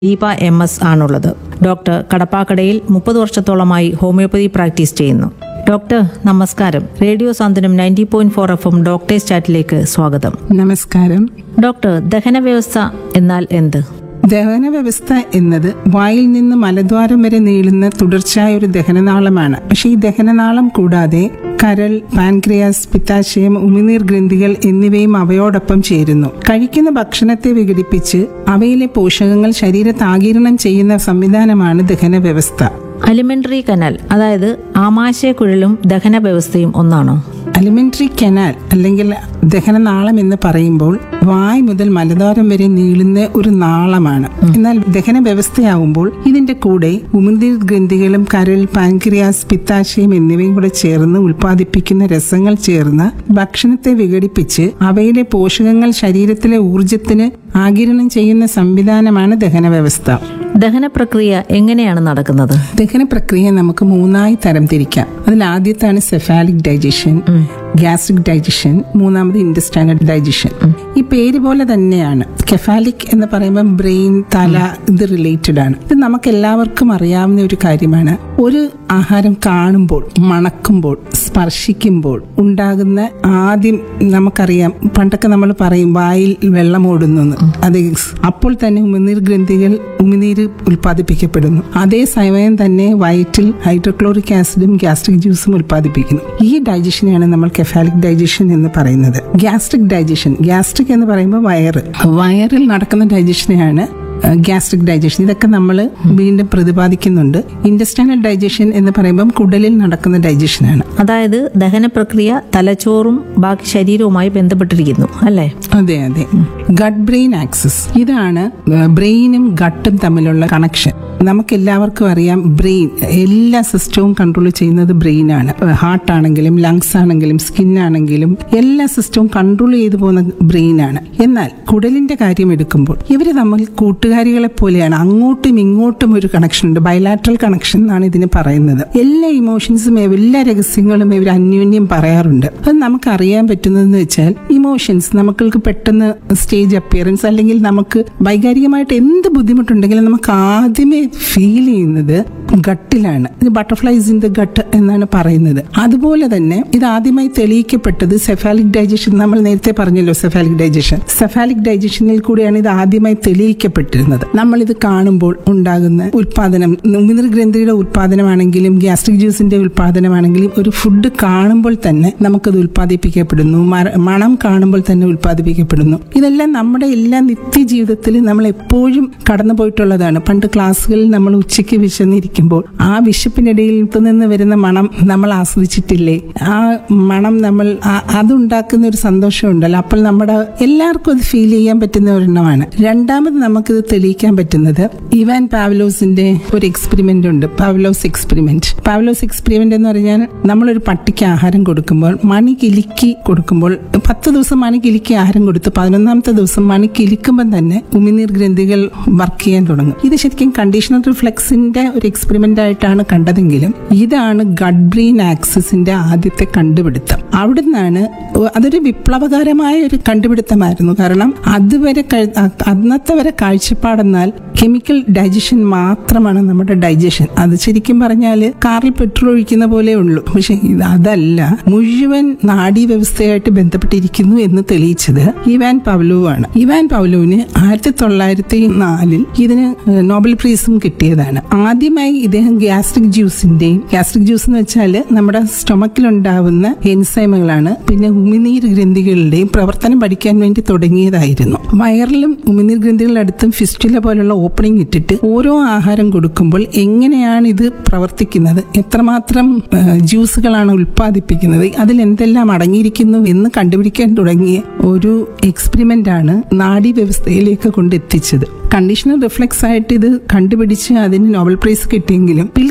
Deepa M S ആണുള്ളത് doctor കടപ്പാക്കടയിൽ മുപ്പത് വർഷത്തോളമായി ഹോമിയോപ്പതി പ്രാക്ടീസ് ചെയ്യുന്നു ഡോക്ടർ നമസ്കാരം radio Santhwanam ninety point four F M doctors ചാറ്റിലേക്ക് സ്വാഗതം നമസ്കാരം ഡോക്ടർ ദഹന വ്യവസ്ഥ എന്നാൽ എന്ത് ദഹന വ്യവസ്ഥ എന്നത് വായിൽ നിന്ന് മലദ്വാരം വരെ നീളുന്ന തുടർച്ചയായ ഒരു ദഹനനാളമാണ് പക്ഷെ ഈ ദഹനനാളം കൂടാതെ കരൾ പാൻക്രിയാസ് പിത്താശയം ഉമിനീർ ഗ്രന്ഥികൾ എന്നിവയും അവയോടൊപ്പം ചേരുന്നു കഴിക്കുന്ന ഭക്ഷണത്തെ വിഘടിപ്പിച്ച് അവയിലെ പോഷകങ്ങൾ ശരീരത്ത് ആകിരണം ചെയ്യുന്ന സംവിധാനമാണ് ദഹന വ്യവസ്ഥ അലിമെന്ററി കനാൽ അതായത് ആമാശയക്കുഴലും ദഹന വ്യവസ്ഥയും ഒന്നാണോ അലിമെന്ററി കനാൽ അല്ലെങ്കിൽ ദഹനനാളം എന്ന് പറയുമ്പോൾ വായ് മുതൽ മലദ്വാരം വരെ നീളുന്ന ഒരു നാളമാണ് എന്നാൽ ദഹന വ്യവസ്ഥയാവുമ്പോൾ ഇതിന്റെ കൂടെ ഉമിനീർ ഗ്രന്ഥികളും കരൾ പാൻക്രിയാസ് പിത്താശയം എന്നിവയും കൂടെ ചേർന്ന് ഉൽപ്പാദിപ്പിക്കുന്ന രസങ്ങൾ ചേർന്ന് ഭക്ഷണത്തെ വിഘടിപ്പിച്ച് അവയിലെ പോഷകങ്ങൾ ശരീരത്തിലെ ഊർജത്തിന് ആകിരണം ചെയ്യുന്ന സംവിധാനമാണ് ദഹന വ്യവസ്ഥ ദഹന പ്രക്രിയ എങ്ങനെയാണ് നടക്കുന്നത് ദഹന പ്രക്രിയ നമുക്ക് മൂന്നായി തരം തിരിക്കാം അതിൽ ആദ്യത്താണ് സെഫാലിക് ഡൈജഷൻ ഗ്യാസ്ട്രിക് ഡൈജഷൻ മൂന്നാമത് ഇൻഡസ്റ്റൈനൽ ഡൈജഷൻ ഈ പേര് പോലെ തന്നെയാണ് കെഫാലിക് എന്ന് പറയുമ്പോൾ ബ്രെയിൻ തല ഇത് റിലേറ്റഡ് ആണ് ഇത് നമുക്ക് എല്ലാവർക്കും അറിയാവുന്ന ഒരു കാര്യമാണ് ഒരു ആഹാരം കാണുമ്പോൾ മണക്കുമ്പോൾ സ്പർശിക്കുമ്പോൾ ഉണ്ടാകുന്ന ആദ്യം നമുക്കറിയാം പണ്ടൊക്കെ നമ്മൾ പറയും വായിൽ വെള്ളം ഓടുന്നു അത് അപ്പോൾ തന്നെ ഉമിനീർ ഗ്രന്ഥികൾ ഉമിനീര് ഉൽപ്പാദിപ്പിക്കപ്പെടുന്നു അതേ സമയം തന്നെ വയറ്റിൽ ഹൈഡ്രോക്ലോറിക് ആസിഡും ഗ്യാസ്ട്രിക് ജ്യൂസും ഉൽപ്പാദിപ്പിക്കുന്നു ഈ ഡൈജഷനെയാണ് നമ്മൾ കെഫാലിക് ഡൈജഷൻ എന്ന് പറയുന്നത് ഗ്യാസ്ട്രിക് ഡൈജഷൻ ഗ്യാസ്ട്രിക് എന്ന് പറയുമ്പോൾ വയറ് വയറിൽ നടക്കുന്ന ഡൈജഷനെയാണ് ഗ്യാസ്ട്രിക് ഡൈജഷൻ ഇതൊക്കെ നമ്മൾ വീണ്ടും പ്രതിപാദിക്കുന്നുണ്ട് ഇൻഡസ്റ്റൈനൽ ഡൈജഷൻ എന്ന് പറയുമ്പം കുടലിൽ നടക്കുന്ന ഡൈജഷനാണ് അതായത് ദഹന പ്രക്രിയ തലച്ചോറും ബാക്കി ശരീരവുമായി ബന്ധപ്പെട്ടിരിക്കുന്നു അല്ലേ അതെ അതെ ഗട്ട് ബ്രെയിൻ ആക്സസ് ഇതാണ് ബ്രെയിനും ഗട്ടും തമ്മിലുള്ള കണക്ഷൻ നമുക്ക് എല്ലാവർക്കും അറിയാം ബ്രെയിൻ എല്ലാ സിസ്റ്റവും കൺട്രോൾ ചെയ്യുന്നത് ബ്രെയിൻ ആണ് ഹാർട്ട് ആണെങ്കിലും ലങ്സ് ആണെങ്കിലും സ്കിൻ ആണെങ്കിലും എല്ലാ സിസ്റ്റവും കൺട്രോൾ ചെയ്തു പോകുന്ന ബ്രെയിൻ ആണ് എന്നാൽ കുടലിന്റെ കാര്യം എടുക്കുമ്പോൾ ഇവര് തമ്മിൽ കൂട്ടുകാരികളെ പോലെയാണ് അങ്ങോട്ടും ഇങ്ങോട്ടും ഒരു കണക്ഷൻ ഉണ്ട് ബയലാട്രൽ കണക്ഷൻ എന്നാണ് ഇതിന് പറയുന്നത് എല്ലാ ഇമോഷൻസും എല്ലാ രഹസ്യങ്ങളും ഇവർ അന്യോന്യം പറയാറുണ്ട് അത് നമുക്ക് അറിയാൻ പറ്റുന്നതെന്ന് വെച്ചാൽ ഇമോഷൻസ് നമ്മൾക്ക് പെട്ടെന്ന് സ്റ്റേജ് അപ്പിയറൻസ് അല്ലെങ്കിൽ നമുക്ക് വൈകാരികമായിട്ട് എന്ത് ബുദ്ധിമുട്ടുണ്ടെങ്കിലും നമുക്ക് ആദ്യമേ ഫീൽ ചെയ്യുന്നത് ഗട്ടിലാണ് ഇത് ബട്ടർഫ്ലൈസ് ഇൻ ദ ഗട്ട് എന്നാണ് പറയുന്നത് അതുപോലെ തന്നെ ഇത് ആദ്യമായി തെളിയിക്കപ്പെട്ടത് സെഫാലിക് ഡൈജഷൻ നമ്മൾ നേരത്തെ പറഞ്ഞല്ലോ സെഫാലിക് ഡൈജഷൻ സെഫാലിക് ഡൈജഷനിൽ കൂടിയാണ് ഇത് ആദ്യമായി തെളിയിക്കപ്പെട്ടിരുന്നത് നമ്മൾ ഇത് കാണുമ്പോൾ ഉണ്ടാകുന്ന ഉൽപാദനം ഉമിനീർ ഗ്രന്ഥിയുടെ ഉൽപാദനമാണെങ്കിലും ഗ്യാസ്ട്രിക് ജ്യൂസിന്റെ ഉൽപാദനമാണെങ്കിലും ഒരു ഫുഡ് കാണുമ്പോൾ തന്നെ നമുക്കത് ഉൽപ്പാദിപ്പിക്കപ്പെടുന്നു മര- മണം കാണുമ്പോൾ തന്നെ ഉൽപ്പാദിപ്പിക്കപ്പെടുന്നു ഇതെല്ലാം നമ്മുടെ എല്ലാ നിത്യജീവിതത്തിൽ നമ്മൾ എപ്പോഴും കടന്നു പോയിട്ടുള്ളതാണ് പണ്ട് ക്ലാസ്സുകളിൽ നമ്മൾ ഉച്ചയ്ക്ക് വിശന്നിരിക്കുമ്പോൾ ആ വിശപ്പിനിടയിൽ നിന്ന് വരുന്ന മണം നമ്മൾ ആസ്വദിച്ചിട്ടില്ലേ ആ മണം നമ്മൾ ആ- അതുണ്ടാക്കുന്ന ഒരു സന്തോഷമുണ്ടല്ലോ അപ്പോൾ നമ്മുടെ എല്ലാവർക്കും അത് ഫീൽ ചെയ്യാൻ പറ്റുന്ന ഒരെണ്ണമാണ് രണ്ടാമത് നമുക്കിത് തെളിയിക്കാൻ പറ്റുന്നത് ഇവാൻ പാവലോസിന്റെ ഒരു എക്സ്പെരിമെന്റ് ഉണ്ട് പാവലോസ് എക്സ്പെരിമെന്റ് പാവലോസ് എക്സ്പെരിമെന്റ് എന്ന് പറഞ്ഞാൽ നമ്മളൊരു പട്ടിക്ക് ആഹാരം കൊടുക്കുമ്പോൾ മണി കിലുക്കി കൊടുക്കുമ്പോൾ പത്ത് ദിവസം മണി കിലുക്കി ആഹാരം കൊടുത്ത് പതിനൊന്നാമത്തെ ദിവസം മണി കിലുക്കുമ്പോൾ തന്നെ ഉമിനീർ ഗ്രന്ഥികൾ വർക്ക് ചെയ്യാൻ തുടങ്ങും ഇത് ശരിക്കും കണ്ടീഷണൽ റിഫ്ലക്സിന്റെ ഒരു എക്സ്പെരിമെന്റ് ആയിട്ടാണ് കണ്ടതെങ്കിലും ഇതാണ് ഗഡ് ബ്രെയിൻ ആക്സിസിന്റെ ആദ്യത്തെ കണ്ടുപിടുത്തം അവിടുന്നാണ് അതൊരു വിപ്ലവകരമായ ഒരു കണ്ടുപിടുത്തമായിരുന്നു കാരണം അതുവരെ കഴി- അ- അന്നത്തെ വരെ കാഴ്ചപ്പാടെന്നാൽ കെമിക്കൽ ഡൈജഷൻ മാത്രമാണ് നമ്മുടെ ഡൈജഷൻ അത് ശരിക്കും പറഞ്ഞാൽ കാറിൽ പെട്രോൾ ഒഴിക്കുന്ന പോലെ ഉള്ളൂ പക്ഷെ ഇത് അതല്ല മുഴുവൻ നാഡീ വ്യവസ്ഥയായിട്ട് ബന്ധപ്പെട്ടിരിക്കുന്നു എന്ന് തെളിയിച്ചത് ഇവാൻ പവ്ലോവാണ് ഇവാൻ പവ്ലോവിന് ആയിരത്തി തൊള്ളായിരത്തി നാലിൽ ഇതിന് നോബൽ പ്രൈസും കിട്ടിയതാണ് ആദ്യമായി ഇദ്ദേഹം ഗ്യാസ്ട്രിക് ജ്യൂസിന്റെയും ഗ്യാസ്ട്രിക് ജ്യൂസ് എന്ന് വെച്ചാൽ നമ്മുടെ സ്റ്റൊമക്കിലുണ്ടാവുന്ന എൻസൈമുകളാണ് പിന്നെ ഉമിനീർ ഗ്രന്ഥികളുടെയും പ്രവർത്തനം പഠിക്കാൻ വേണ്ടി തുടങ്ങിയതായിരുന്നു വയറിലും ഉമിനീർ ഗ്രന്ഥികളുടെ അടുത്തും ഫിസ്റ്റുല പോലുള്ള ഓപ്പണിംഗ് ഇട്ടിട്ട് ഓരോ ആഹാരം കൊടുക്കുമ്പോൾ എങ്ങനെയാണ് ഇത് പ്രവർത്തിക്കുന്നത് എത്രമാത്രം ആ, ജ്യൂസുകളാണ് ഉൽപ്പാദിപ്പിക്കുന്നത് അതിൽ എന്തെല്ലാം അടങ്ങിയിരിക്കുന്നു എന്ന് കണ്ടുപിടിക്കാൻ തുടങ്ങിയ ഒരു എക്സ്പെരിമെന്റ് ആണ് നാഡീ വ്യവസ്ഥയിലേക്ക് കൊണ്ടെത്തിച്ചത് കണ്ടീഷണൽ റിഫ്ലെക്സ് ആയിട്ട് ഇത് കണ്ടുപിടിച്ച് അതിന് നോബൽ പ്രൈസ് കിട്ടിയെങ്കിലും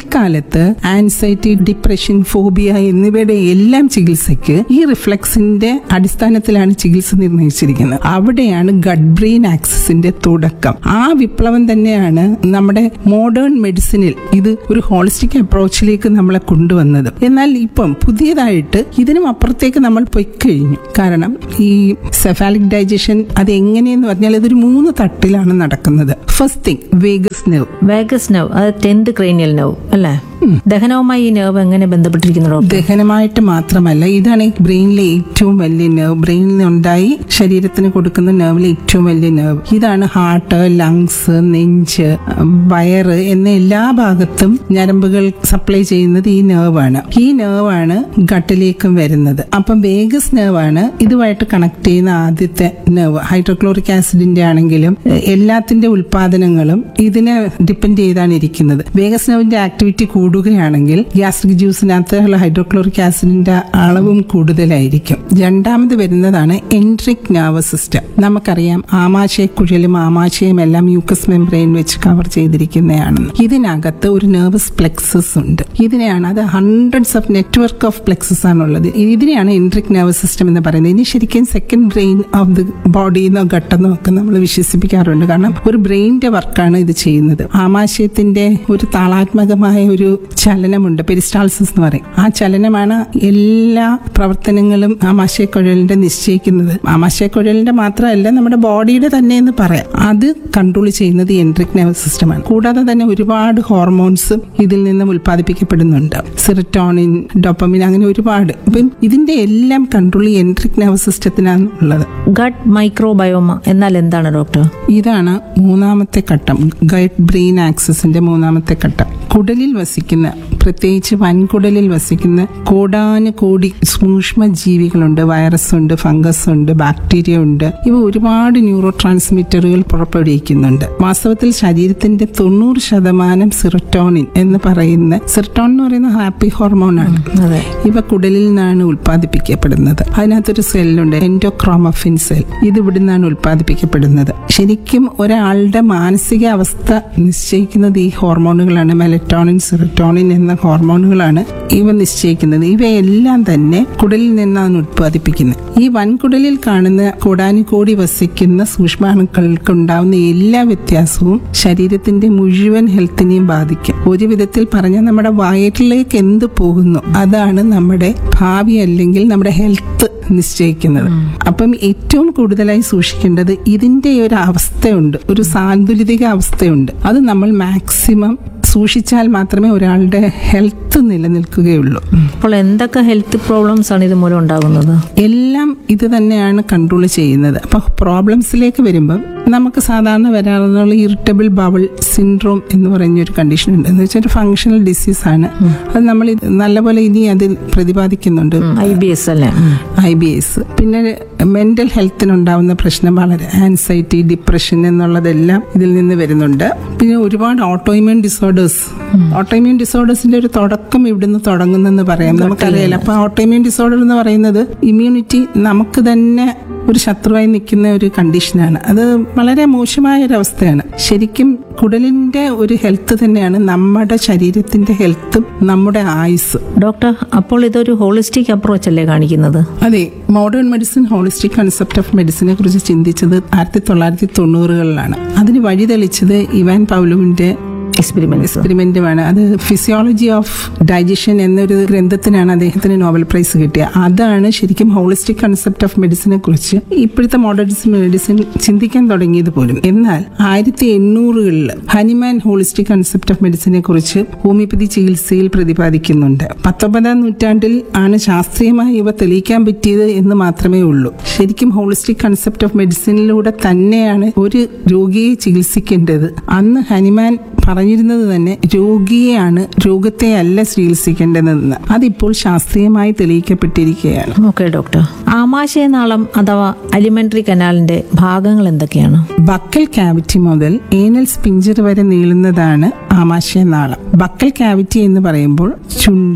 കുട്ടിക്കാലത്ത് ആൻസൈറ്റി ഡിപ്രഷൻ ഫോബിയ എന്നിവയുടെ എല്ലാം ചികിത്സയ്ക്ക് ഈ റിഫ്ലക്സിന്റെ അടിസ്ഥാനത്തിലാണ് ചികിത്സ നിർണ്ണയിച്ചിരിക്കുന്നത് അവിടെയാണ് ഗഡ് ബ്രെയിൻ ആക്സിസിന്റെ തുടക്കം ആ വിപ്ലവം തന്നെയാണ് നമ്മുടെ മോഡേൺ മെഡിസിനിൽ ഇത് ഒരു ഹോളിസ്റ്റിക് അപ്രോച്ചിലേക്ക് നമ്മളെ കൊണ്ടുവന്നത് എന്നാൽ ഇപ്പം പുതിയതായിട്ട് ഇതിനും അപ്പുറത്തേക്ക് നമ്മൾ പോയി കഴിഞ്ഞു കാരണം ഈ സെഫാലിക് ഡൈജഷൻ അത് എങ്ങനെയെന്ന് പറഞ്ഞാൽ ഇതൊരു മൂന്ന് തട്ടിലാണ് നടക്കുന്നത് first thing vagus nerve vagus nerve അത് ടെൻത് ക്രേനിയൽ നെർവ് അല്ലേ ദഹനവുമായി ഈ നെർവ് എങ്ങനെ ബന്ധപ്പെട്ടിരിക്കുന്നു ഡോക്ടർ ദഹനമായിട്ട് മാത്രമല്ല ഇതാണ് ഈ ബ്രെയിനിലെ ഏറ്റവും വലിയ നെർവ് ബ്രെയിനിൽ നിന്നുണ്ടായി ശരീരത്തിന് കൊടുക്കുന്ന നെർവിലെ ഏറ്റവും വലിയ നെർവ് ഇതാണ് ഹാർട്ട് ലങ്സ് നെഞ്ച് വയറ് എന്ന എല്ലാ ഭാഗത്തും ഞരമ്പുകൾ സപ്ലൈ ചെയ്യുന്നത് ഈ നെർവാണ് ഈ നെർവാണ് ഗട്ടിലേക്കും വരുന്നത് അപ്പം വേഗസ് നെർവാണ് ഇതുമായിട്ട് കണക്ട് ചെയ്യുന്ന ആദ്യത്തെ നെർവ് ഹൈഡ്രോക്ലോറിക് ആസിഡിന്റെ ആണെങ്കിലും എ- എല്ലാത്തിന്റെ ഉൽപാദനങ്ങളും ഇതിനെ ഡിപ്പെൻഡ് ചെയ്താണ് ഇരിക്കുന്നത് വേഗസ് നെർവിന്റെ ആക്ടിവിറ്റി കൂടുകയാണെങ്കിൽ ഗ്യാസ്ട്രിക് ജ്യൂസിനകത്ത് ഹൈഡ്രോക്ലോറിക് ആസിഡിന്റെ അളവും കൂടുതലായിരിക്കും രണ്ടാമത് വരുന്നതാണ് എൻട്രിക് nervous സിസ്റ്റം നമുക്കറിയാം ആമാശയക്കുഴലും ആമാശയം എല്ലാം മ്യൂക്കസ് മെംബ്രെയിൻ വെച്ച് കവർ ചെയ്തിരിക്കുന്നതാണെന്ന് ഇതിനകത്ത് ഒരു നെർവസ് പ്ലെക്സസ് ഉണ്ട് ഇതിനെയാണ് അത് hundreds of network of plexus ആണുള്ളത് ഇതിനെയാണ് എൻട്രിക് nervous സിസ്റ്റം എന്ന് പറയുന്നത് ഇനി ശരിക്കും second brain of the body എന്നോ ഘട്ടെന്നോ ഒക്കെ നമ്മൾ വിശ്വസിപ്പിക്കാറുണ്ട് കാരണം ഒരു ബ്രെയിനിന്റെ വർക്കാണ് ഇത് ചെയ്യുന്നത് ആമാശയത്തിന്റെ ഒരു താളാത്മകമായ ഒരു ചലനമുണ്ട് പെരിസ്റ്റാൾസിസ് എന്ന് പറയും ആ ചലനമാണ് എല്ലാ പ്രവർത്തനങ്ങളും ആമാശയക്കുഴലിന്റെ നിശ്ചയിക്കുന്നത് ആമാശയക്കുഴലിന്റെ മാത്രമല്ല നമ്മുടെ ബോഡിയുടെ തന്നെ എന്ന് പറയാം അത് കൺട്രോൾ ചെയ്യുന്നത് എൻട്രിക് nervous സിസ്റ്റമാണ് കൂടാതെ തന്നെ ഒരുപാട് ഹോർമോൺസ് ഇതിൽ നിന്നും ഉൽപ്പാദിപ്പിക്കപ്പെടുന്നുണ്ട് സിറട്ടോണിൻ ഡോപ്പമിൻ അങ്ങനെ ഒരുപാട് അപ്പം ഇതിന്റെ എല്ലാം കൺട്രോൾ എൻട്രിക് nervous സിസ്റ്റത്തിനാണ് ഉള്ളത് ഗട്ട് മൈക്രോബയോമ എന്നാൽ എന്താണ് ഡോക്ടർ ഇതാണ് മൂന്നാമത്തെ ഘട്ടം ഗൈഡ് ബ്രെയിൻ ആക്സസിന്റെ മൂന്നാമത്തെ ഘട്ടം കുടലിൽ വസിക്കുന്ന പ്രത്യേകിച്ച് വൻകുടലിൽ വസിക്കുന്ന കോടാന് കോടി സൂക്ഷ്മ ജീവികളുണ്ട് വൈറസ് ഉണ്ട് ഫംഗസ് ഉണ്ട് ബാക്ടീരിയ ഉണ്ട് ഇവ ഒരുപാട് ന്യൂറോ ട്രാൻസ്മിറ്ററുകൾ പുറപ്പെടുവിക്കുന്നുണ്ട് വാസ്തവത്തിൽ ശരീരത്തിന്റെ തൊണ്ണൂറ് ശതമാനം സിറട്ടോണിൻ എന്ന് പറയുന്ന സിറട്ടോൺ എന്ന് പറയുന്ന ഹാപ്പി ഹോർമോണാണ് അതെ ഇവ കുടലിൽ നിന്നാണ് ഉൽപ്പാദിപ്പിക്കപ്പെടുന്നത് അതിനകത്തൊരു സെല്ലുണ്ട് എൻഡോക്രോമഫിൻ സെൽ ഇത് ഇവിടെ നിന്നാണ് ഉൽപ്പാദിപ്പിക്കപ്പെടുന്നത് ശരിക്കും ഒരാളുടെ മാനസിക അവസ്ഥ നിശ്ചയിക്കുന്നത് ഈ ഹോർമോണുകളാണ് മെലറ്റോണിൻ സിറട്ടോണിൻ എന്ന ഹോർമോണുകളാണ് ഇവ നിശ്ചയിക്കുന്നത് ഇവയെല്ലാം തന്നെ കുടലിൽ നിന്നാണ് ഉൽപ്പാദിപ്പിക്കുന്നത് ഈ വൻകുടലിൽ കാണുന്ന കോടാനുകോടി വസിക്കുന്ന സൂക്ഷ്മാണുക്കൾക്ക് ഉണ്ടാവുന്ന എല്ലാ വ്യത്യാസവും ശരീരത്തിന്റെ മുഴുവൻ ഹെൽത്തിനെയും ബാധിക്കും ഒരു വിധത്തിൽ പറഞ്ഞാൽ നമ്മുടെ വയറ്റിലേക്ക് എന്ത് പോകുന്നു അതാണ് നമ്മുടെ ഭാവി അല്ലെങ്കിൽ നമ്മുടെ ഹെൽത്ത് നിശ്ചയിക്കുന്നത് അപ്പം ഏറ്റവും കൂടുതലായി സൂക്ഷിക്കേണ്ടത് ഇതിന്റെ ഒരു അവസ്ഥയുണ്ട് ഒരു സാന്തുലിതിക അവസ്ഥയുണ്ട് അത് നമ്മൾ മാക്സിമം സൂക്ഷിച്ചാൽ മാത്രമേ ഒരാളുടെ ഹെൽത്ത് നിലനിൽക്കുകയുള്ളൂ അപ്പോൾ എന്തൊക്കെ ഹെൽത്ത് പ്രോബ്ലംസ് ആണ് ഇതുമൂലം ഉണ്ടാകുന്നത് എല്ലാം ഇത് തന്നെയാണ് കൺട്രോൾ ചെയ്യുന്നത് അപ്പൊ പ്രോബ്ലംസിലേക്ക് വരുമ്പം നമുക്ക് സാധാരണ വരാറുള്ള ഇറിറ്റബിൾ ബബിൾ സിൻഡ്രോം എന്ന് പറഞ്ഞൊരു കണ്ടീഷൻ ഉണ്ട് എന്ന് വെച്ചാൽ ഒരു ഫങ്ഷണൽ ഡിസീസ് ആണ് അത് നമ്മൾ ഇത് നല്ലപോലെ ഇനി അതിൽ പ്രതിപാദിക്കുന്നുണ്ട് ഐ ബി എസ് അല്ലേ ഉം. ഐ ബി എസ് പിന്നെ മെന്റൽ ഹെൽത്തിനുണ്ടാവുന്ന പ്രശ്നം വളരെ ആൻസൈറ്റി ഡിപ്രഷൻ എന്നുള്ളതെല്ലാം ഇതിൽ നിന്ന് വരുന്നുണ്ട് പിന്നെ ഒരുപാട് ഓട്ടോയിമ്യൂൺ ഡിസോർഡേഴ്സ് ഓട്ടോയിമ്യൂൺ ഡിസോർഡേഴ്സിന്റെ ഒരു തുടക്കം ഇവിടുന്ന് തുടങ്ങുന്നെന്ന് പറയാം നമുക്കറിയാലോ അപ്പൊ ഓട്ടോയിമ്യൂൺ ഡിസോർഡർ എന്ന് പറയുന്നത് ഇമ്മ്യൂണിറ്റി നമുക്ക് തന്നെ ഒരു ശത്രുവായി നിൽക്കുന്ന ഒരു കണ്ടീഷനാണ് അത് വളരെ മോശമായ ഒരു അവസ്ഥയാണ് ശരിക്കും കുടലിന്റെ ഒരു ഹെൽത്ത് തന്നെയാണ് നമ്മുടെ ശരീരത്തിന്റെ ഹെൽത്തും നമ്മുടെ ആയുസ് ഡോക്ടർ അപ്പോൾ ഇതൊരു ഹോളിസ്റ്റിക് അപ്രോച്ച് അല്ലേ കാണിക്കുന്നത് അതെ modern medicine holistic concept of മെഡിസിനെ കുറിച്ച് ചിന്തിച്ചത് ആയിരത്തി തൊള്ളായിരത്തി തൊണ്ണൂറുകളിലാണ് അതിന് വഴിതെളിച്ചത് ഇവാൻ പൗലുവിന്റെ എക്സ്പെരിമെന്റ്സ് എക്സ്പെരിമെന്റുമാണ് അത് ഫിസിയോളജി ഓഫ് ഡൈജഷൻ എന്നൊരു ഗ്രന്ഥത്തിനാണ് അദ്ദേഹത്തിന് നോബൽ പ്രൈസ് കിട്ടിയത് അതാണ് ശരിക്കും ഹോളിസ്റ്റിക് കൺസെപ്റ്റ് ഓഫ് മെഡിസിനെ കുറിച്ച് ഇപ്പോഴത്തെ മോഡേൺ മെഡിസിൻ ചിന്തിക്കാൻ തുടങ്ങിയത് പോലും എന്നാൽ ആയിരത്തി എണ്ണൂറുകളിൽ ഹനിമാൻ ഹോളിസ്റ്റിക് കൺസെപ്റ്റ് ഓഫ് മെഡിസിനെ കുറിച്ച് ഹോമിയോപ്പതി ചികിത്സയിൽ പ്രതിപാദിക്കുന്നുണ്ട് പത്തൊമ്പതാം നൂറ്റാണ്ടിൽ ആണ് ശാസ്ത്രീയമായി ഇവ തെളിയിക്കാൻ പറ്റിയത് എന്ന് മാത്രമേ ഉള്ളൂ ശരിക്കും ഹോളിസ്റ്റിക് കൺസെപ്റ്റ് ഓഫ് മെഡിസിനിലൂടെ തന്നെയാണ് ഒരു രോഗിയെ ചികിത്സിക്കേണ്ടത് അന്ന് ഹനിമാൻ പറഞ്ഞിരുന്നത് തന്നെ രോഗിയെയാണ് രോഗത്തെ അല്ല ചികിത്സിക്കേണ്ടതെന്ന് അതിപ്പോൾ ശാസ്ത്രീയമായി തെളിയിക്കപ്പെട്ടിരിക്കുകയാണ് ഓക്കെ ഡോക്ടർ ആമാശയനാളം അഥവാ അലിമെന്ററി കനാലിന്റെ ഭാഗങ്ങൾ എന്തൊക്കെയാണ് ബക്കൽ ക്യാവിറ്റി മുതൽ ഏനൽ സ്പിഞ്ചർ വരെ നീളുന്നതാണ് ആമാശയനാളം ബക്കൽ ക്യാവിറ്റി എന്ന് പറയുമ്പോൾ ചുണ്ട്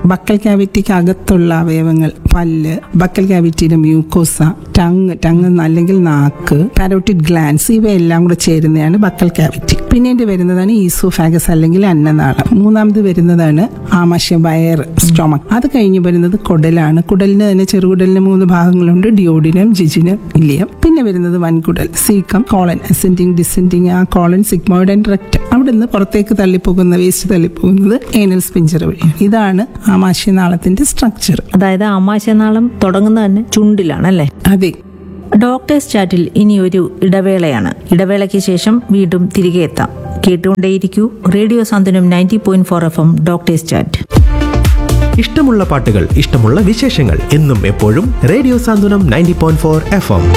ബക്കൽ ക്യാവിറ്റിക്ക് അകത്തുള്ള അവയവങ്ങൾ പല്ല് ബക്കൽ ക്യാവിറ്റിയുടെ മ്യൂക്കോസ ടങ് ടങ് അല്ലെങ്കിൽ നാക്ക് പാരോട്ടിഡ് ഗ്ലാൻസ് ഇവയെല്ലാം കൂടെ ചേരുന്നതാണ് ബക്കൽ ക്യാവിറ്റി പിന്നീട് വരുന്നതാണ് ഈസോഫാഗസ് അല്ലെങ്കിൽ അന്നനാളം മൂന്നാമത് വരുന്നതാണ് ആമാശയം വയർ സ്റ്റൊമക് അത് കഴിഞ്ഞ് വരുന്നത് കുടലാണ് കുടലിന് തന്നെ ചെറുകുടലിന് മൂന്ന് ഭാഗങ്ങളുണ്ട് ഡിയോഡിനം ജിജിനം ഇലിയം പിന്നെ വരുന്നത് വൻകുടൽ സീക്കം കോളൻ അസെൻഡിങ് ഡിസെൻഡിങ് ആ കോളൻ സിഗ്മോയിഡ് ആൻഡ് റെക്ട് അവിടെ നിന്ന് പുറത്തേക്ക് തള്ളിപ്പോകുന്ന വേസ്റ്റ് തള്ളിപ്പോകുന്നത് ഏനൽ സ്പിഞ്ചർ വഴിയാണ് ഇതാണ് ആമാശയനാളത്തിന്റെ സ്ട്രക്ചർ അതായത് ആമാശയനാളം തുടങ്ങുന്നത് തന്നെ ചുണ്ടിലാണല്ലേ അതെ ഡോക്ടേഴ്സ് ചാറ്റിൽ ഇനി ഒരു ഇടവേളയാണ് ഇടവേളയ്ക്ക് ശേഷം വീണ്ടും തിരികെ എത്താം കേട്ടുകൊണ്ടേയിരിക്കൂ radio Santhwanam ninety point four F M doctors chat ഇഷ്ടമുള്ള പാട്ടുകൾ ഇഷ്ടമുള്ള വിശേഷങ്ങൾ എന്നും എപ്പോഴും radio Santhwanam ninety point four F M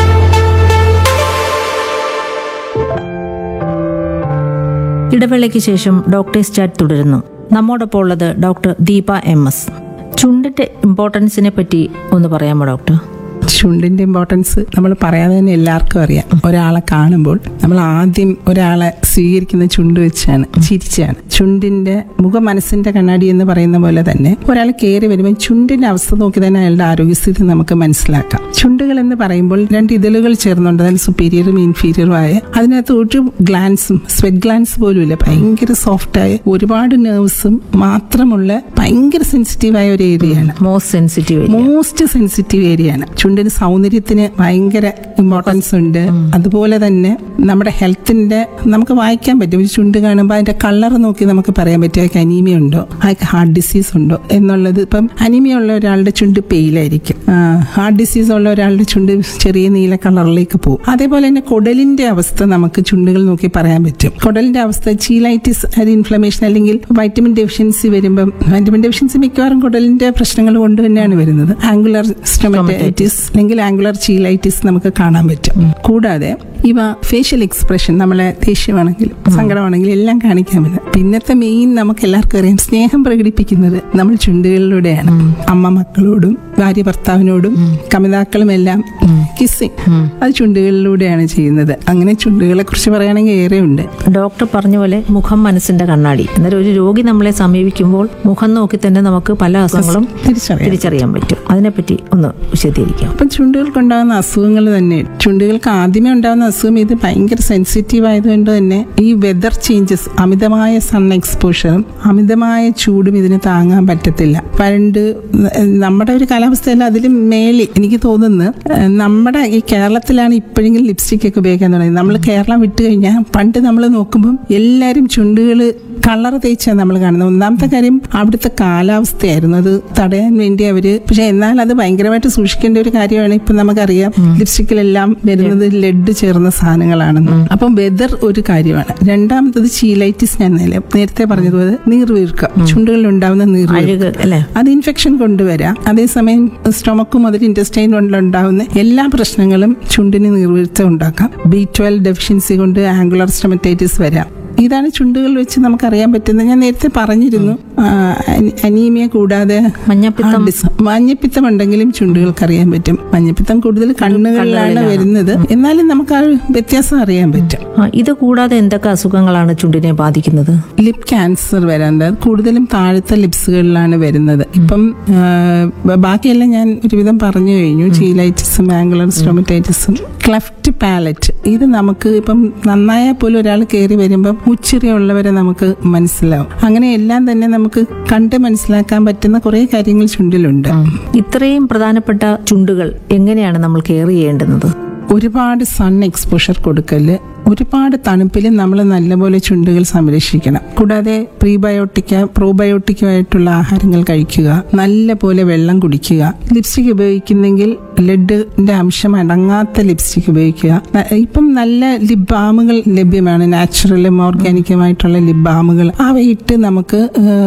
ഇടവേളയ്ക്ക് ശേഷം ഡോക്ടേഴ്സ് ചാറ്റ് തുടരുന്നു നമ്മോടൊപ്പം ഉള്ളത് ഡോക്ടർ ദീപ എം എസ് ചുണ്ടിന്റെ ഇമ്പോർട്ടൻസിനെ പറ്റി ഒന്ന് പറയാമോ ഡോക്ടർ ചുണ്ടിന്റെ ഇമ്പോർട്ടൻസ് നമ്മൾ പറയാതെ തന്നെ എല്ലാവർക്കും അറിയാം ഒരാളെ കാണുമ്പോൾ നമ്മൾ ആദ്യം ഒരാളെ സ്വീകരിക്കുന്ന ചുണ്ട് വെച്ചാണ് ചിരിച്ചാണ് ചുണ്ടിന്റെ മുഖ മനസ്സിന്റെ കണ്ണാടി എന്ന് പറയുന്ന പോലെ തന്നെ ഒരാൾ കയറി വരുമ്പോൾ ചുണ്ടിന്റെ അവസ്ഥ നോക്കി തന്നെ അയാളുടെ ആരോഗ്യസ്ഥിതി നമുക്ക് മനസ്സിലാക്കാം ചുണ്ടുകൾ എന്ന് പറയുമ്പോൾ രണ്ട് ഇതളുകൾ ചേർന്നുണ്ട് അതിൽ സുപ്പീരിയറും ഇൻഫീരിയറും ആയ അതിനകത്ത് ഒരു ഗ്ലാൻസും സ്വെറ്റ് ഗ്ലാൻസ് പോലും ഇല്ല ഭയങ്കര സോഫ്റ്റായ ഒരുപാട് നെർവ്സും മാത്രമുള്ള ഭയങ്കര സെൻസിറ്റീവായ ഒരു ഏരിയയാണ് most sensitive most sensitive area ആണ് ചുണ്ടിന് സൗന്ദര്യത്തിന് ഭയങ്കര ഇമ്പോർട്ടൻസ് ഉണ്ട് അതുപോലെ തന്നെ നമ്മുടെ ഹെൽത്തിന്റെ നമുക്ക് വായിക്കാൻ പറ്റും ഒരു ചുണ്ട് കാണുമ്പോൾ അതിന്റെ കളർ നോക്കി നമുക്ക് പറയാൻ പറ്റും അയാൾക്ക് അനീമിയ ഉണ്ടോ അയാൾക്ക് ഹാർട്ട് ഡിസീസ് ഉണ്ടോ എന്നുള്ളത് ഇപ്പം അനീമിയ ഉള്ള ഒരാളുടെ ചുണ്ട് പെയിലായിരിക്കും ഹാർട്ട് ഡിസീസ് ഉള്ള ഒരാളുടെ ചുണ്ട് ചെറിയ നീല കളറിലേക്ക് പോകും അതേപോലെ തന്നെ കുടലിന്റെ അവസ്ഥ നമുക്ക് ചുണ്ടുകൾ നോക്കി പറയാൻ പറ്റും കുടലിന്റെ അവസ്ഥ ചീലൈറ്റിസ് അത് ഇൻഫ്ലമേഷൻ അല്ലെങ്കിൽ വൈറ്റമിൻ ഡെഫിഷ്യൻസി വരുമ്പം വൈറ്റമിൻ ഡെഫിഷ്യൻസി മിക്കവാറും കുടലിന്റെ പ്രശ്നങ്ങൾ കൊണ്ട് തന്നെയാണ് വരുന്നത് ആംഗുലർ സ്റ്റൊമറ്റൈറ്റിസ് അല്ലെങ്കിൽ ആംഗുലർ ചീലൈറ്റിസ് നമുക്ക് കാണാൻ പറ്റും കൂടാതെ ഇവ ഫേഷ്യൽ എക്സ്പ്രഷൻ നമ്മളെ ദേഷ്യമാണെങ്കിലും സങ്കടമാണെങ്കിലും എല്ലാം കാണിക്കാൻ പറ്റും പിന്നത്തെ മെയിൻ നമുക്ക് എല്ലാവർക്കും അറിയാം സ്നേഹം പ്രകടിപ്പിക്കുന്നത് നമ്മൾ ചുണ്ടുകളിലൂടെയാണ് അമ്മ മക്കളോടും ഭാര്യ ഭർത്താവിനോടും കമിതാക്കളും എല്ലാം കിസ്സിങ് അത് ചുണ്ടുകളിലൂടെയാണ് ചെയ്യുന്നത് അങ്ങനെ ചുണ്ടുകളെ കുറിച്ച് പറയുകയാണെങ്കിൽ ഏറെ ഉണ്ട് ഡോക്ടർ പറഞ്ഞ പോലെ മുഖം മനസ്സിന്റെ കണ്ണാടി എന്നാൽ ഒരു രോഗി നമ്മളെ സമീപിക്കുമ്പോൾ മുഖം നോക്കി തന്നെ നമുക്ക് പല അസുഖങ്ങളും തിരിച്ചറിയാം തിരിച്ചറിയാൻ പറ്റും അതിനെപ്പറ്റി ഒന്ന് വിശദീകരിക്കാം അപ്പം ചുണ്ടുകൾക്കുണ്ടാകുന്ന അസുഖങ്ങൾ തന്നെ ചുണ്ടുകൾക്ക് ആദ്യമേ ഉണ്ടാകുന്ന അസുഖം ഇത് ഭയങ്കര സെൻസിറ്റീവ് ആയതുകൊണ്ട് തന്നെ ഈ വെതർ ചേഞ്ചസ് അമിതമായ സൺ എക്സ്പോഷറും അമിതമായ ചൂടും ഇതിന് താങ്ങാൻ പറ്റത്തില്ല പണ്ട് നമ്മുടെ ഒരു കാലാവസ്ഥയല്ല അതിലും മേളി എനിക്ക് തോന്നുന്നു ഏഹ്, നമ്മുടെ ഈ കേരളത്തിലാണ് ഇപ്പോഴെങ്കിലും ലിപ്സ്റ്റിക് ഒക്കെ ഉപയോഗിക്കാൻ തുടങ്ങിയത് നമ്മൾ കേരളം വിട്ട് കഴിഞ്ഞാൽ പണ്ട് നമ്മൾ നോക്കുമ്പം എല്ലാവരും ചുണ്ടുകൾ കളർ തേച്ചാണ് നമ്മൾ കാണുന്നത് ഒന്നാമത്തെ കാര്യം അവിടുത്തെ കാലാവസ്ഥയായിരുന്നു അത് തടയാൻ വേണ്ടി അവര് പക്ഷെ എന്നാൽ അത് ഭയങ്കരമായിട്ട് സൂക്ഷിക്കേണ്ട ഒരു കാര്യമാണ് ഇപ്പൊ നമുക്കറിയാം ലിപ്സ്റ്റിക്കിലെല്ലാം വരുന്നത് ലെഡ് ചേർന്ന സാധനങ്ങളാണെന്ന് അപ്പം വെതർ ഒരു കാര്യമാണ് രണ്ടാമത്തത് ചീലൈറ്റിസ് ഞാൻ നേരെ- നേരത്തെ പറഞ്ഞതുപോലെ നീർവീർക്കം ചുണ്ടുകളിൽ ഉണ്ടാവുന്ന നീർവീർക്കം അഴുക് അല്ലെ അത് ഇൻഫെക്ഷൻ കൊണ്ടുവരാം അതേസമയം സ്റ്റൊമക്കും അതിൽ ഇൻറ്റസ്റ്റൈൻ കൊണ്ടുണ്ടാവുന്ന എല്ലാ പ്രശ്നങ്ങളും ചുണ്ടിന് നീർവീഴ്ച ഉണ്ടാക്കാം ബി ട്വൽവ് ഡെഫിഷ്യൻസി കൊണ്ട് ആംഗുലർ സ്റ്റൊമറ്റൈറ്റിസ് വരാം ഇതാണ് ചുണ്ടുകൾ വെച്ച് നമുക്കറിയാൻ പറ്റുന്നത് ഞാൻ നേരത്തെ പറഞ്ഞിരുന്നു ആ, അനി- അനീമിയ കൂടാതെ മഞ്ഞപ്പിത്തം ആ, ഡിസ്- മഞ്ഞപ്പിത്തം ഉണ്ടെങ്കിലും ചുണ്ടുകൾക്ക് അറിയാൻ പറ്റും മഞ്ഞപ്പിത്തം കൂടുതൽ കണ്ണുകളിലാണ് വരുന്നത് എന്നാലും നമുക്ക് ആ വ്യത്യാസം അറിയാൻ പറ്റും ആ, ഇത് കൂടാതെ എന്തൊക്കെ അസുഖങ്ങളാണ് ചുണ്ടിനെ ബാധിക്കുന്നത് ലിപ് ക്യാൻസർ വരാറുണ്ട് അത് കൂടുതലും താഴത്തെ ലിപ്സുകളിലാണ് വരുന്നത് ഇപ്പം ആ, ബ- ബാക്കിയെല്ലാം ഞാൻ ഒരുവിധം പറഞ്ഞു കഴിഞ്ഞു ചീലൈറ്റിസും ആംഗുലർ സ്റ്റൊമറ്റൈറ്റിസും ക്ലഫ്റ്റ് പാലറ്റ് ഇത് നമുക്ക് ഇപ്പം നന്നായാൽ പോലും ഒരാൾ കയറി വരുമ്പം ഉച്ചിറിയുള്ളവരെ നമുക്ക് മനസ്സിലാവും അങ്ങനെ എല്ലാം തന്നെ നമുക്ക് കണ്ട് മനസ്സിലാക്കാൻ പറ്റുന്ന കുറേ കാര്യങ്ങൾ ചുണ്ടിലുണ്ട് ഇത്രയും പ്രധാനപ്പെട്ട ചുണ്ടുകൾ എങ്ങനെയാണ് നമ്മൾ കെയർ ചെയ്യേണ്ടുന്നത് ഒരുപാട് സൺ എക്സ്പോഷർ കൊടുക്കല് ഒരുപാട് തണുപ്പിൽ നമ്മൾ നല്ലപോലെ ചുണ്ടുകൾ സംരക്ഷിക്കണം കൂടാതെ പ്രീബയോട്ടിക്ക പ്രോബയോട്ടിക്കുമായിട്ടുള്ള ആഹാരങ്ങൾ കഴിക്കുക നല്ലപോലെ വെള്ളം കുടിക്കുക ലിപ്സ്റ്റിക് ഉപയോഗിക്കുന്നെങ്കിൽ ലെഡിന്റെ അംശം അടങ്ങാത്ത ലിപ്സ്റ്റിക് ഉപയോഗിക്കുക ന- ഇപ്പം നല്ല ലിപ് ബാമുകൾ ലഭ്യമാണ് നാച്ചുറലും ഓർഗാനിക്കുമായിട്ടുള്ള ലിപ് ബാമുകൾ അവയിട്ട് നമുക്ക്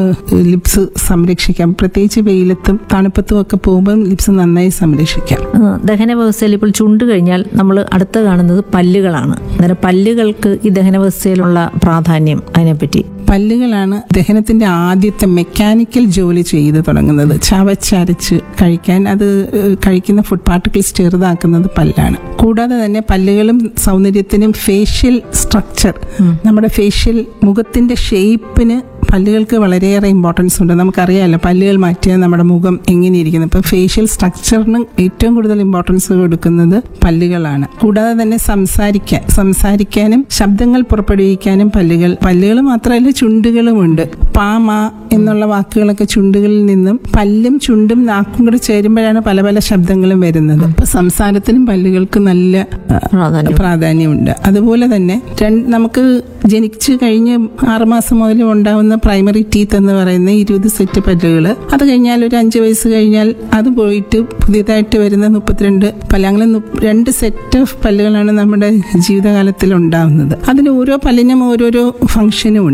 ലിപ്സ് സംരക്ഷിക്കാം പ്രത്യേകിച്ച് വെയിലത്തും തണുപ്പത്തും ഒക്കെ പോകുമ്പോൾ ലിപ്സ് നന്നായി സംരക്ഷിക്കാം ആ, ദഹന വ്യവസ്ഥയിൽ ഇപ്പോൾ ചുണ്ട് കഴിഞ്ഞാൽ നമ്മൾ അടുത്ത് കാണുന്നത് പല്ലുകളാണ് അന്നേരം പല്ലുകൾക്ക് ഈ ദഹന വ്യവസ്ഥയിലുള്ള പ്രാധാന്യം അതിനെപ്പറ്റി പല്ലുകളാണ് ദഹനത്തിന്റെ ആദ്യത്തെ മെക്കാനിക്കൽ ജോലി ചെയ്ത് തുടങ്ങുന്നത് ചവച്ചരച്ച് കഴിക്കാൻ അത് ഏഹ്, കഴിക്കുന്ന ഫുഡ് പാർട്ടിക്കിൾസ് ചെറുതാക്കുന്നത് പല്ലാണ് കൂടാതെ തന്നെ പല്ലുകളും സൗന്ദര്യത്തിനും ഫേഷ്യൽ സ്ട്രക്ചർ നമ്മുടെ ഫേഷ്യൽ മുഖത്തിന്റെ ഷേപ്പിന് പല്ലുകൾക്ക് വളരെയേറെ ഇമ്പോർട്ടൻസ് ഉണ്ട് നമുക്കറിയാമല്ലോ പല്ലുകൾ മാറ്റിയാൽ നമ്മുടെ മുഖം എങ്ങനെയിരിക്കുന്നു ഇപ്പൊ ഫേഷ്യൽ സ്ട്രക്ചറിന് ഏറ്റവും കൂടുതൽ ഇമ്പോർട്ടൻസ് കൊടുക്കുന്നത് പല്ലുകളാണ് കൂടാതെ തന്നെ സംസാരിക്കാൻ സംസാരിക്കാനും ശബ്ദങ്ങൾ പുറപ്പെടുവിക്കാനും പല്ലുകൾ പല്ലുകൾ മാത്രമല്ല ചുണ്ടുകളുമുണ്ട് പാമ എന്നുള്ള വാക്കുകളൊക്കെ ചുണ്ടുകളിൽ നിന്നും പല്ലും ചുണ്ടും നാക്കും കൂടെ ചേരുമ്പോഴാണ് പല പല ശബ്ദങ്ങളും വരുന്നത് അപ്പൊ സംസാരത്തിനും പല്ലുകൾക്ക് നല്ല ആ, പ്രാധാന്യം. പ്രാധാന്യമുണ്ട് അതുപോലെ തന്നെ രണ്ട് നമുക്ക് ജനിച്ചു കഴിഞ്ഞ് ആറുമാസം മുതൽ ഉണ്ടാവുന്ന പ്രൈമറി ടീത്ത് എന്ന് പറയുന്ന ഇരുപത് സെറ്റ് പല്ലുകൾ അത് കഴിഞ്ഞാൽ ഒരു അഞ്ച് വയസ്സ് കഴിഞ്ഞാൽ അത് പോയിട്ട് പുതിയതായിട്ട് വരുന്ന മുപ്പത്തിരണ്ട് പല്ല് അങ്ങനെ നു- രണ്ട് സെറ്റ് ഓഫ് പല്ലുകളാണ് നമ്മുടെ ജീവിതകാലത്തിൽ ഉണ്ടാവുന്നത് അതിന് ഓരോ പല്ലിനും ഓരോരോ ഫംഗ്ഷനും ഉണ്ട്